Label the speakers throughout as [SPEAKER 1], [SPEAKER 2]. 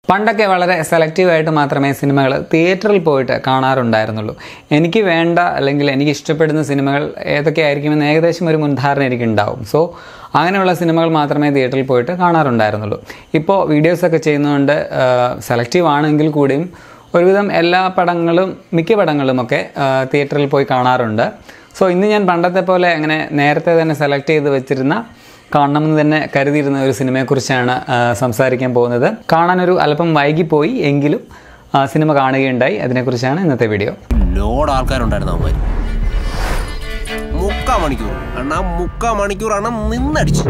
[SPEAKER 1] പണ്ടൊക്കെ വളരെ സെലക്റ്റീവായിട്ട് മാത്രമേ സിനിമകൾ തിയേറ്ററിൽ പോയിട്ട് കാണാറുണ്ടായിരുന്നുള്ളൂ എനിക്ക് വേണ്ട അല്ലെങ്കിൽ എനിക്ക് ഇഷ്ടപ്പെടുന്ന സിനിമകൾ ഏതൊക്കെ ആയിരിക്കുമെന്ന് ഏകദേശം ഒരു മുൻധാരണ എനിക്ക് ഉണ്ടാവും സോ അങ്ങനെയുള്ള സിനിമകൾ മാത്രമേ തിയേറ്ററിൽ പോയിട്ട് കാണാറുണ്ടായിരുന്നുള്ളൂ ഇപ്പോൾ വീഡിയോസൊക്കെ ചെയ്യുന്നതുകൊണ്ട് സെലക്റ്റീവ് ആണെങ്കിൽ കൂടിയും ഒരുവിധം എല്ലാ പടങ്ങളും മിക്ക പടങ്ങളുമൊക്കെ തിയേറ്ററിൽ പോയി കാണാറുണ്ട് സോ ഇന്ന് ഞാൻ പണ്ടത്തെ പോലെ അങ്ങനെ നേരത്തെ തന്നെ സെലക്ട് ചെയ്ത് വെച്ചിരുന്ന കാണണമെന്ന് തന്നെ കരുതിയിരുന്ന ഒരു സിനിമയെക്കുറിച്ചാണ് ആ, സംസാരിക്കാൻ പോകുന്നത് കാണാനൊരു അല്പം വൈകിപ്പോയി എങ്കിലും ആ, സിനിമ കാണുകയുണ്ടായി അതിനെക്കുറിച്ചാണ് ഇന്നത്തെ വീഡിയോ
[SPEAKER 2] ലോഡ് ആൾക്കാരുണ്ടായിരുന്നു അവന്മാർ മുക്കാ മണിക്കൂർ അണ്ണാ മുക്കാ മണിക്കൂറാണ് നിന്നടിച്ചു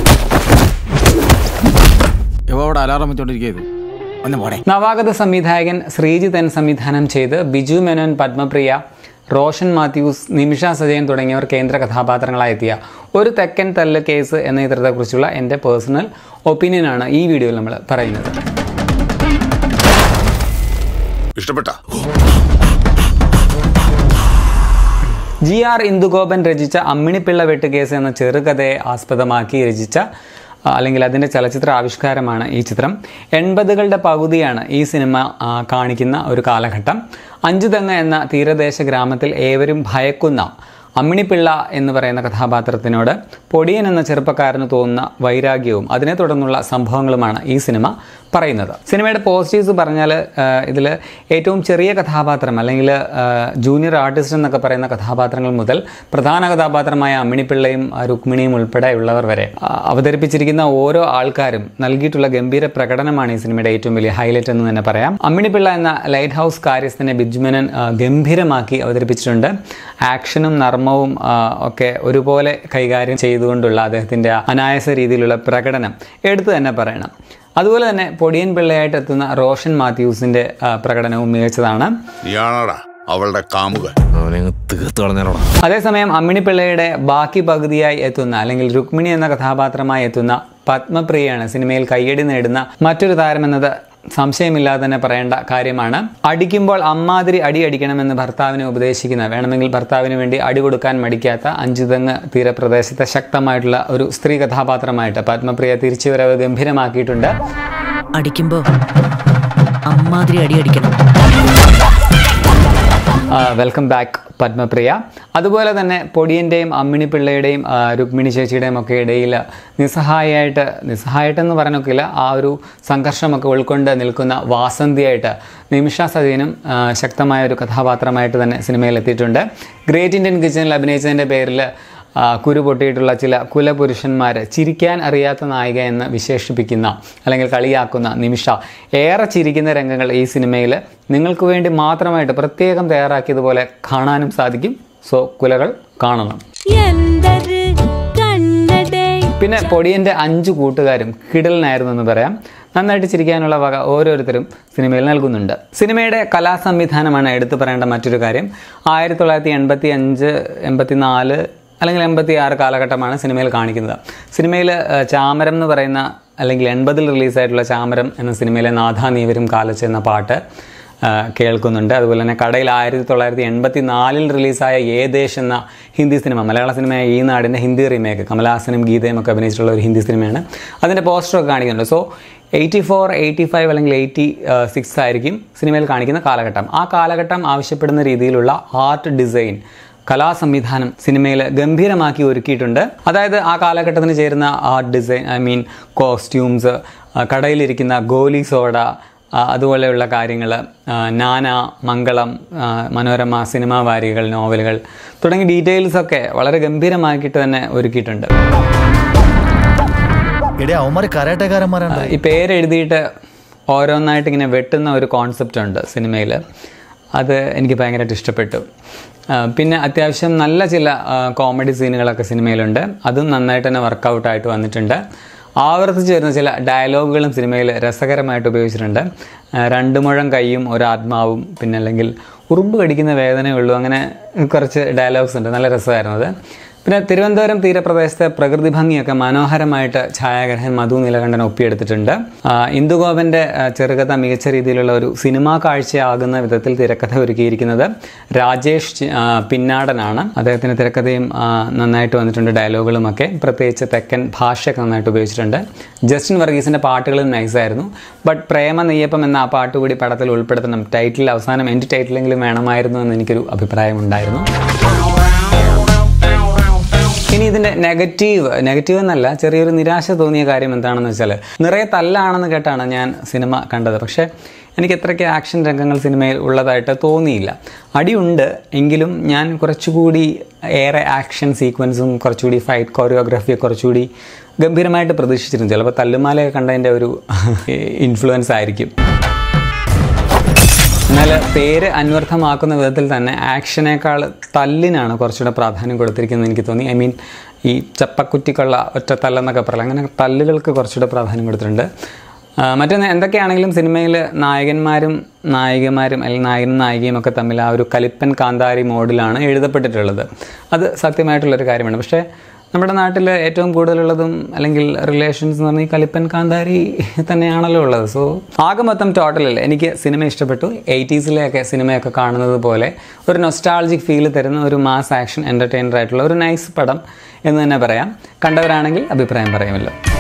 [SPEAKER 3] ഇവ അവിടെ അലാറം വെച്ചോണ്ടിരിക്കുന്നത് ഒന്ന് പോടെ
[SPEAKER 1] നവാഗത സംവിധായകൻ ശ്രീജിത്ത് എൻ സംവിധാനം ചെയ്ത് ബിജു മേനോൻ പത്മപ്രിയ റോഷൻ മാത്യൂസ് നിമിഷ സജയൻ തുടങ്ങിയവർ കേന്ദ്ര കഥാപാത്രങ്ങളായി എത്തിയ ഒരു തെക്കൻ തല്ല് കേസ് എന്ന ചിത്രത്തെക്കുറിച്ചുള്ള എൻ്റെ പേഴ്സണൽ ഒപ്പീനിയനാണ് ഈ വീഡിയോയിൽ നമ്മൾ പറയുന്നത്
[SPEAKER 4] ഇഷ്ടപ്പെട്ട
[SPEAKER 1] ജി ആർ ഇന്ദുഗോപൻ രചിച്ച അമ്മിണിപ്പിള്ള വെട്ടുകേസ് എന്ന ചെറുകഥയെ ആസ്പദമാക്കി രചിച്ച ആ, അല്ലെങ്കിൽ അതിൻ്റെ ചലച്ചിത്ര ആവിഷ്കാരമാണ് ഈ ചിത്രം എൺപതുകളുടെ പകുതിയാണ് ഈ സിനിമ ആ, കാണിക്കുന്ന ഒരു കാലഘട്ടം അഞ്ചുതെങ്ങ് എന്ന തീരദേശ ഗ്രാമത്തിൽ ഏവരും ഭയക്കുന്ന അമ്മിണിപ്പിള്ള എന്ന് പറയുന്ന കഥാപാത്രത്തിനോട് പൊടിയൻ എന്ന ചെറുപ്പക്കാരന് തോന്നുന്ന വൈരാഗ്യവും അതിനെ തുടർന്നുള്ള സംഭവങ്ങളുമാണ് ഈ സിനിമ പറയുന്നത് സിനിമയുടെ പോസിറ്റീവ്സ് പറഞ്ഞാൽ ഇതിൽ ഏറ്റവും ചെറിയ കഥാപാത്രം അല്ലെങ്കിൽ ജൂനിയർ ആർട്ടിസ്റ്റ് എന്നൊക്കെ പറയുന്ന കഥാപാത്രങ്ങൾ മുതൽ പ്രധാന കഥാപാത്രമായ അമ്മിണിപ്പിള്ളയും ആ, രുക്മിണിയും ഉൾപ്പെടെയുള്ളവർ വരെ ആ, അവതരിപ്പിച്ചിരിക്കുന്ന ഓരോ ആൾക്കാരും നൽകിയിട്ടുള്ള ഗംഭീര പ്രകടനമാണ് ഈ സിനിമയുടെ ഏറ്റവും വലിയ ഹൈലൈറ്റ് എന്ന് തന്നെ പറയാം അമ്മിണിപ്പിള്ള എന്ന ലൈറ്റ് ഹൗസ് കാര്യസ്ഥനെ ബിജുമനൻ ആ, ഗംഭീരമാക്കി അവതരിപ്പിച്ചിട്ടുണ്ട് ആക്ഷനും നർമ്മവും ആ, ഒക്കെ ഒരുപോലെ കൈകാര്യം ചെയ്തുകൊണ്ടുള്ള അദ്ദേഹത്തിൻ്റെ ആ അനായാസ രീതിയിലുള്ള പ്രകടനം എടുത്തു തന്നെ പറയണം അതുപോലെ തന്നെ പൊടിയൻ പിള്ളയായിട്ട് എത്തുന്ന റോഷൻ മാത്യൂസിൻ്റെ ആ, പ്രകടനവും മികച്ചതാണ്
[SPEAKER 4] നീയാണോടാ അവളുടെ കാമുകൻ
[SPEAKER 3] അവനെ തീർത്ത് കളഞ്ഞാലോടാ
[SPEAKER 1] അതേസമയം അമ്മിണിപ്പിള്ളയുടെ ബാക്കി പകുതിയായി എത്തുന്ന അല്ലെങ്കിൽ രുക്മിണി എന്ന കഥാപാത്രമായി എത്തുന്ന പത്മപ്രിയയാണ് സിനിമയിൽ കയ്യടി നേടുന്ന മറ്റൊരു താരമെന്നത് സംശയമില്ലാതെ തന്നെ പറയേണ്ട കാര്യമാണ് അടിക്കുമ്പോൾ അമ്മാതിരി അടി അടിക്കണമെന്ന് ഭർത്താവിനെ ഉപദേശിക്കുന്ന വേണമെങ്കിൽ ഭർത്താവിന് വേണ്ടി അടി കൊടുക്കാൻ മടിക്കാത്ത അഞ്ചുതെങ്ങ് തീരപ്രദേശത്തെ ശക്തമായിട്ടുള്ള ഒരു സ്ത്രീ കഥാപാത്രമായിട്ട് പത്മപ്രിയ തിരിച്ചുവരവ് ഗംഭീരമാക്കിയിട്ടുണ്ട്
[SPEAKER 5] അടിക്കുമ്പോ അമ്മാതിരി അടി അടിക്കണം
[SPEAKER 1] വെൽക്കം ബാക്ക് പത്മപ്രിയ അതുപോലെ തന്നെ പൊടിയൻ്റെയും അമ്മിണി പിള്ളയുടെയും ആ, രുക്മിണി ചേച്ചിയുടെയും ഒക്കെ ഇടയിൽ നിസ്സഹായമായിട്ട് നിസ്സഹായിട്ടെന്ന് പറയാനൊക്കില്ല ആ ഒരു സംഘർഷമൊക്കെ ഉൾക്കൊണ്ട് നിൽക്കുന്ന വാസന്തിയായിട്ട് നിമിഷ സജീനും ആ, ശക്തമായ ഒരു കഥാപാത്രമായിട്ട് തന്നെ സിനിമയിൽ എത്തിയിട്ടുണ്ട് ഗ്രേറ്റ് ഇന്ത്യൻ കിച്ചണിൽ അഭിനയിച്ചതിൻ്റെ പേരിൽ ആ, കുരു പൊട്ടിയിട്ടുള്ള ചില കുലപുരുഷന്മാർ ചിരിക്കാൻ അറിയാത്ത നായിക എന്ന് വിശേഷിപ്പിക്കുന്ന അല്ലെങ്കിൽ കളിയാക്കുന്ന നിമിഷ ഏറെ ചിരിക്കുന്ന രംഗങ്ങൾ ഈ സിനിമയിൽ നിങ്ങൾക്ക് വേണ്ടി മാത്രമായിട്ട് പ്രത്യേകം തയ്യാറാക്കിയതുപോലെ കാണാനും സാധിക്കും സോ കുലകൾ കാണണം
[SPEAKER 6] എന്തൊരു കണ്ണടേ
[SPEAKER 1] പിന്നെ പൊടിയൻ്റെ അഞ്ച് കൂട്ടുകാരും കിടലിനായിരുന്നു എന്ന് പറയാം നന്നായിട്ട് ചിരിക്കാനുള്ള വക ഓരോരുത്തരും സിനിമയിൽ നൽകുന്നുണ്ട് സിനിമയുടെ കലാസംവിധാനമാണ് എടുത്തു പറയേണ്ട മറ്റൊരു കാര്യം ആയിരത്തി തൊള്ളായിരത്തി എൺപത്തി അഞ്ച് എൺപത്തി നാല് അല്ലെങ്കിൽ എൺപത്തി ആറ് കാലഘട്ടമാണ് സിനിമയിൽ കാണിക്കുന്നത് സിനിമയിൽ ഏഹ്, ചാമരം എന്ന് പറയുന്ന അല്ലെങ്കിൽ എൺപതിൽ റിലീസായിട്ടുള്ള ചാമരം എന്ന സിനിമയിലെ നാഥാ നീവരും കാലച്ച് എന്ന പാട്ട് ആ, കേൾക്കുന്നുണ്ട് അതുപോലെ തന്നെ കടയിൽ ആയിരത്തി തൊള്ളായിരത്തി എൺപത്തി നാലിൽ റിലീസായ ഏദേശ് എന്ന ഹിന്ദി സിനിമ മലയാള സിനിമയായ ഈ നാടിൻ്റെ ഹിന്ദി റീമേക്ക് കമലഹാസനും ഗീതയും ഒക്കെ അഭിനയിച്ചിട്ടുള്ള ഒരു ഹിന്ദി സിനിമയാണ് അതിൻ്റെ പോസ്റ്ററൊക്കെ കാണിക്കുന്നുണ്ട് so eighty four eighty five അല്ലെങ്കിൽ എയ്റ്റി സിക്സ് ആയിരിക്കും സിനിമയിൽ കാണിക്കുന്ന കാലഘട്ടം ആ കാലഘട്ടം ആവശ്യപ്പെടുന്ന രീതിയിലുള്ള ആർട്ട് ഡിസൈൻ കലാസംവിധാനം സിനിമയിൽ ഗംഭീരമാക്കി ഒരുക്കിയിട്ടുണ്ട് അതായത് ആ കാലഘട്ടത്തിന് ചേരുന്ന art design I mean costumes കടയിലിരിക്കുന്ന ഗോലി സോഡ ആ, അതുപോലെയുള്ള കാര്യങ്ങൾ നാന മംഗളം ആ, മനോരമ സിനിമാ വാരികൾ നോവലുകൾ തുടങ്ങിയ ഡീറ്റെയിൽസ് ഒക്കെ വളരെ ഗംഭീരമാക്കിയിട്ട് തന്നെ ഒരുക്കിയിട്ടുണ്ട്
[SPEAKER 7] എടേ അവന്മാര് കരാട്ടക്കാരന്മാരാണ്
[SPEAKER 1] ഈ പേരെഴുതിയിട്ട് ഓരോന്നായിട്ട് ഇങ്ങനെ വെട്ടുന്ന ഒരു കോൺസെപ്റ്റ് ഉണ്ട് സിനിമയിൽ അത് എനിക്ക് ഭയങ്കരമായിട്ട് ഇഷ്ടപ്പെട്ടു ആ, പിന്നെ അത്യാവശ്യം നല്ല ചില കോമഡി സീനുകളൊക്കെ സിനിമയിലുണ്ട് അതും നന്നായിട്ട് തന്നെ വർക്കൗട്ടായിട്ട് വന്നിട്ടുണ്ട് ആവർത്തിച്ച് വരുന്ന ചില ഡയലോഗുകളും സിനിമയിൽ രസകരമായിട്ട് ഉപയോഗിച്ചിട്ടുണ്ട് ആ, രണ്ട് മുഴം കൈയും ഒരു ആത്മാവും പിന്നെ അല്ലെങ്കിൽ ഉറുമ്പ് കടിക്കുന്ന വേദനയുള്ളൂ അങ്ങനെ കുറച്ച് ഡയലോഗ്സ് ഉണ്ട് നല്ല രസമായിരുന്നു അത് പിന്നെ തിരുവനന്തപുരം തീരപ്രദേശത്തെ പ്രകൃതി ഭംഗിയൊക്കെ മനോഹരമായിട്ട് ഛായാഗ്രഹൻ മധു നീലകണ്ഠൻ ഒപ്പിയെടുത്തിട്ടുണ്ട് ആ, ഇന്ദുഗോപൻ്റെ ആ, ചെറുകഥ മികച്ച രീതിയിലുള്ള ഒരു സിനിമാ കാഴ്ചയാകുന്ന വിധത്തിൽ തിരക്കഥ ഒരുക്കിയിരിക്കുന്നത് രാജേഷ് ചി- ആ, പിന്നാടനാണ് അദ്ദേഹത്തിൻ്റെ തിരക്കഥയും ആ, നന്നായിട്ട് വന്നിട്ടുണ്ട് ഡയലോഗുകളും ഒക്കെ പ്രത്യേകിച്ച് തെക്കൻ ഭാഷയൊക്കെ നന്നായിട്ട് ഉപയോഗിച്ചിട്ടുണ്ട് ജസ്റ്റിൻ വർഗീസിൻ്റെ പാട്ടുകളും നൈസായിരുന്നു ബട്ട് പ്രേമ നെയ്യപ്പം എന്ന ആ പാട്ട് കൂടി പടത്തിൽ ഉൾപ്പെടുത്തണം ടൈറ്റിൽ അവസാനം എൻ്റെ ടൈറ്റിലെങ്കിലും വേണമായിരുന്നു എന്ന് എനിക്കൊരു അഭിപ്രായമുണ്ടായിരുന്നു ഇനി ഇതിൻ്റെ നെഗറ്റീവ് നെഗറ്റീവ് എന്നല്ല ചെറിയൊരു നിരാശ തോന്നിയ കാര്യം എന്താണെന്ന് വെച്ചാൽ നിറയെ തല്ലാണെന്ന് കേട്ടാണ് ഞാൻ സിനിമ കണ്ടത് പക്ഷേ എനിക്ക് എത്രയ്ക്ക് ആക്ഷൻ രംഗങ്ങൾ സിനിമയിൽ ഉള്ളതായിട്ട് തോന്നിയില്ല അടിയുണ്ട് എങ്കിലും ഞാൻ കുറച്ചുകൂടി ഏറെ ആക്ഷൻ സീക്വൻസും കുറച്ചുകൂടി ഫൈറ്റ് കോറിയോഗ്രാഫിയെ കുറച്ചുകൂടി ഗംഭീരമായിട്ട് പ്രതീക്ഷിച്ചിരുന്നു ചിലപ്പോൾ തല്ലുമാലയൊക്കെ കണ്ടതിൻ്റെ ഒരു ഇൻഫ്ലുവൻസ് ആയിരിക്കും എന്നാൽ പേര് അന്വർത്ഥമാക്കുന്ന വിധത്തിൽ തന്നെ ആക്ഷനേക്കാൾ തല്ലിനാണ് കുറച്ചുകൂടെ പ്രാധാന്യം കൊടുത്തിരിക്കുന്നത് എനിക്ക് തോന്നി ഐ മീൻ ഈ ചപ്പക്കുറ്റിക്കുള്ള ഒറ്റ തല്ലെന്നൊക്കെ പറയാം അങ്ങനെ തല്ലുകൾക്ക് കുറച്ചുകൂടെ പ്രാധാന്യം കൊടുത്തിട്ടുണ്ട് ആ, മറ്റൊന്ന് എന്തൊക്കെയാണെങ്കിലും സിനിമയിൽ നായകന്മാരും നായികമാരും അല്ലെങ്കിൽ നായകനും നായികയും ഒക്കെ തമ്മിൽ ആ ഒരു കലിപ്പൻ കാന്താരി മോഡിലാണ് എഴുതപ്പെട്ടിട്ടുള്ളത് അത് സത്യമായിട്ടുള്ളൊരു കാര്യമാണ് പക്ഷേ നമ്മുടെ നാട്ടിൽ ഏറ്റവും കൂടുതലുള്ളതും അല്ലെങ്കിൽ റിലേഷൻസ് എന്ന് പറഞ്ഞാൽ ഈ കലിപ്പൻ കാന്താരി തന്നെയാണല്ലോ ഉള്ളത് സോ ആകെ മൊത്തം ടോട്ടലിൽ എനിക്ക് സിനിമ ഇഷ്ടപ്പെട്ടു എയ്റ്റീസിലെയൊക്കെ സിനിമയൊക്കെ കാണുന്നത് പോലെ ഒരു നൊസ്റ്റാൾജിക് ഫീൽ തരുന്ന ഒരു മാസ് ആക്ഷൻ എൻ്റർടൈനർ ആയിട്ടുള്ള ഒരു നൈസ് പടം എന്ന് തന്നെ പറയാം കണ്ടവരാണെങ്കിൽ അഭിപ്രായം പറയാമല്ലോ